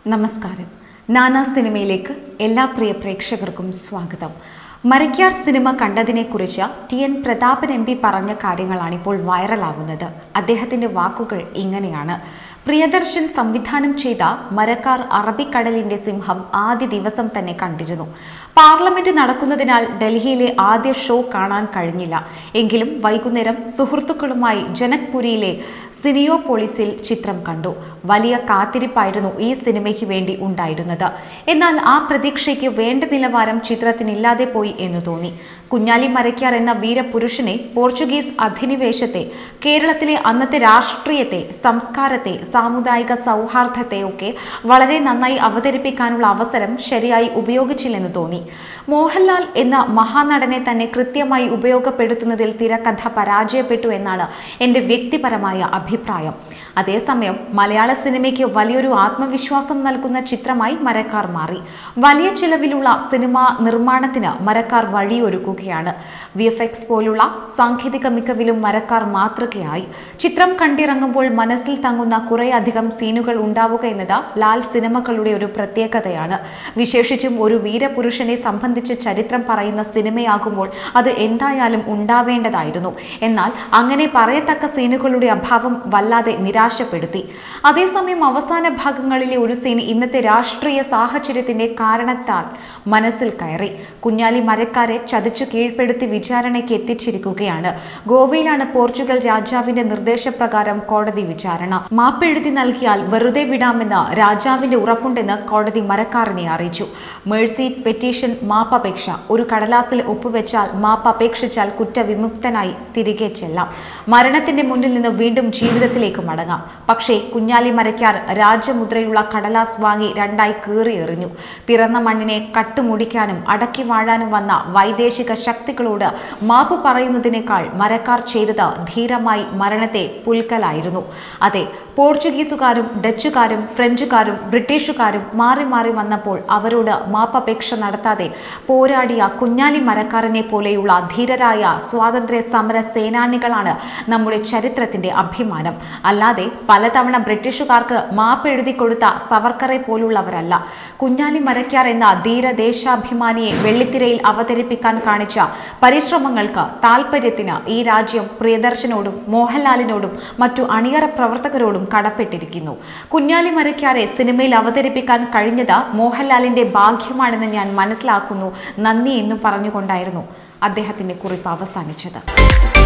നമസ്കാരം നാനാ സിനിമയിലേക്ക് എല്ലാ പ്രിയ പ്രേക്ഷകർക്കും സ്വാഗതം മരയ്ക്കാർ സിനിമ കണ്ടതിനെക്കുറിച്ച് T N Prathapan M P പറഞ്ഞ കാര്യങ്ങളാണ് ഇപ്പോൾ വൈറലാകുന്നത് അദ്ദേഹത്തിന്റെ വാക്കുകൾ ഇങ്ങനെയാണ് പ്രിയദർശൻ സംവിധാനം ചെയ്ത മരക്കാർ അറബിക്കടലിന്റെ സിംഹം ആദ്യ ദിവസം തന്നെ കണ്ടിരുന്നു പാർലമെന്റ് നടക്കുന്നതിനാൽ ഡൽഹിയിലെ ആദ്യ ഷോ കാണാൻ കഴിഞ്ഞില്ല എങ്കിലും വൈകുന്നേരം സുഹൃത്തുക്കളുമായി ജനക്പുരിയിലെ സിനിയോപോളിസിൽ ചിത്രം കണ്ടു വലിയ കാത്തിരിപ്പായിരുന്നു ഈ സിനിമയ്ക്ക് വേണ്ടി ഉണ്ടായിരുന്നത് എന്നാൽ ആ പ്രതീക്ഷയ്ക്ക് വേണ്ട നിലവാരം ചിത്രത്തിനില്ലാതെ പോയി എന്ന് തോന്നി കുഞ്ഞാലി മരയ്ക്കാർ എന്ന വീരപുരുഷനെ പോർച്ചുഗീസ് അധിനിവേശത്തെ കേരളത്തിലെ അന്നത്തെ രാഷ്ട്രീയത്തെ സംസ്കാരത്തെ സാമുദായിക സൗഹാർദ്ദത്തെ ഒക്കെ വളരെ നന്നായി അവതരിപ്പിക്കാനുള്ള അവസരം ശരിയായി ഉപയോഗിച്ചില്ലെന്ന് തോന്നി മോഹൻലാൽ എന്ന മഹാനടനെ തന്നെ കൃത്യമായി ഉപയോഗപ്പെടുത്തുന്നതിൽ തിരക്കഥ പരാജയപ്പെട്ടു എന്നാണ് എൻ്റെ വ്യക്തിപരമായ അഭിപ്രായം അതേസമയം മലയാള സിനിമയ്ക്ക് വലിയൊരു ആത്മവിശ്വാസം നൽകുന്ന ചിത്രമായി മരക്കാർ മാറി വലിയ ചിലവിലുള്ള സിനിമാ നിർമ്മാണത്തിന് മരക്കാർ വഴിയൊരുക്കുകയാണ് വി എഫ് എക്സ് പോലുള്ള സാങ്കേതിക മികവിലും മരക്കാർ മാതൃകയായി ചിത്രം കണ്ടിറങ്ങുമ്പോൾ മനസ്സിൽ തങ്ങുന്ന കുറേയധികം സീനുകൾ ഉണ്ടാവുക എന്നത് ലാൽ സിനിമകളുടെ ഒരു പ്രത്യേകതയാണ് വിശേഷിച്ചും ഒരു വീരപുരുഷനെ സംബന്ധിച്ച് ചരിത്രം പറയുന്ന സിനിമയാകുമ്പോൾ അത് എന്തായാലും ഉണ്ടാവേണ്ടതായിരുന്നു എന്നാൽ അങ്ങനെ പറയത്തക്ക സീനുകളുടെ അഭാവം വല്ലാതെ നിരാശപ്പെടുത്തി അതേസമയം അവസാന ഭാഗങ്ങളിലെ ഒരു സീൻ ഇന്നത്തെ രാഷ്ട്രീയ സാഹചര്യത്തിന്റെ കാരണത്താൽ മനസ്സിൽ കയറി കുഞ്ഞാലി മരക്കാരെ ചതിച്ചു കീഴ്പ്പെടുത്തി വിചാരണയ്ക്ക് എത്തിച്ചിരിക്കുകയാണ് ഗോവയിലാണ് പോർച്ചുഗൽ രാജാവിന്റെ നിർദ്ദേശപ്രകാരം കോടതി വിചാരണ മാപ്പെഴുതി നൽകിയാൽ വെറുതെ വിടാമെന്ന് രാജാവിന്റെ ഉറപ്പുണ്ടെന്ന് കോടതി മരക്കാരനെ അറിയിച്ചു മേഴ്സി പെറ്റീഷൻ മാപ്പപേക്ഷ ഒരു കടലാസിൽ ഒപ്പുവെച്ചാൽ മാപ്പ് അപേക്ഷിച്ചാൽ കുറ്റവിമുക്തനായി തിരികെ ചെല്ലാം മരണത്തിന്റെ മുന്നിൽ നിന്ന് വീണ്ടും ജീവിതത്തിലേക്ക് മടങ്ങാം പക്ഷേ കുഞ്ഞാലി മരയ്ക്കാർ രാജമുദ്രയുള്ള കടലാസ് വാങ്ങി രണ്ടായി കീറി എറിഞ്ഞു പിറന്ന മണ്ണിനെ കട്ടുമുടിക്കാനും അടക്കി വാഴാനും വന്ന വൈദേശിക ശക്തികളോട് മാപ്പ് പറയുന്നതിനേക്കാൾ മരക്കാർ ചെയ്തത് ധീരമായി മരണത്തെ പുൽക്കലായിരുന്നു അതെ പോർച്ചുഗീസുകാരും ഡച്ചുകാരും ഫ്രഞ്ചുകാരും ബ്രിട്ടീഷുകാരും മാറി മാറി വന്നപ്പോൾ അവരോട് മാപ്പപേക്ഷ നടത്താതെ പോരാടിയ കുഞ്ഞാലി മരക്കാരനെ പോലെയുള്ള ധീരരായ സ്വാതന്ത്ര്യ സമര സേനാനികളാണ് നമ്മുടെ ചരിത്രത്തിന്റെ അഭിമാനം അല്ലാതെ പലതവണ ബ്രിട്ടീഷുകാർക്ക് മാപ്പ് എഴുതി കൊടുത്ത സവർക്കറെ പോലുള്ളവരല്ല കുഞ്ഞാലി മരയ്ക്കാർ എന്ന ധീരദേശാഭിമാനിയെ വെള്ളിത്തിരയിൽ അവതരിപ്പിക്കാൻ കാണിച്ച പരിശ്രമങ്ങൾക്ക് താല്പര്യത്തിന് ഈ രാജ്യം പ്രിയദർശനോടും മോഹൻലാലിനോടും മറ്റു അണിയറ പ്രവർത്തകരോടും കടപ്പെട്ടിരിക്കുന്നു കുഞ്ഞാലി മരയ്ക്കാരെ സിനിമയിൽ അവതരിപ്പിക്കാൻ കഴിഞ്ഞത് മോഹൻലാലിന്റെ ഭാഗ്യമാണെന്ന് ഞാൻ മനസ്സിലാക്കുന്നു നന്ദി എന്നും പറഞ്ഞുകൊണ്ടായിരുന്നു അദ്ദേഹത്തിന്റെ കുറിപ്പ് അവസാനിച്ചത്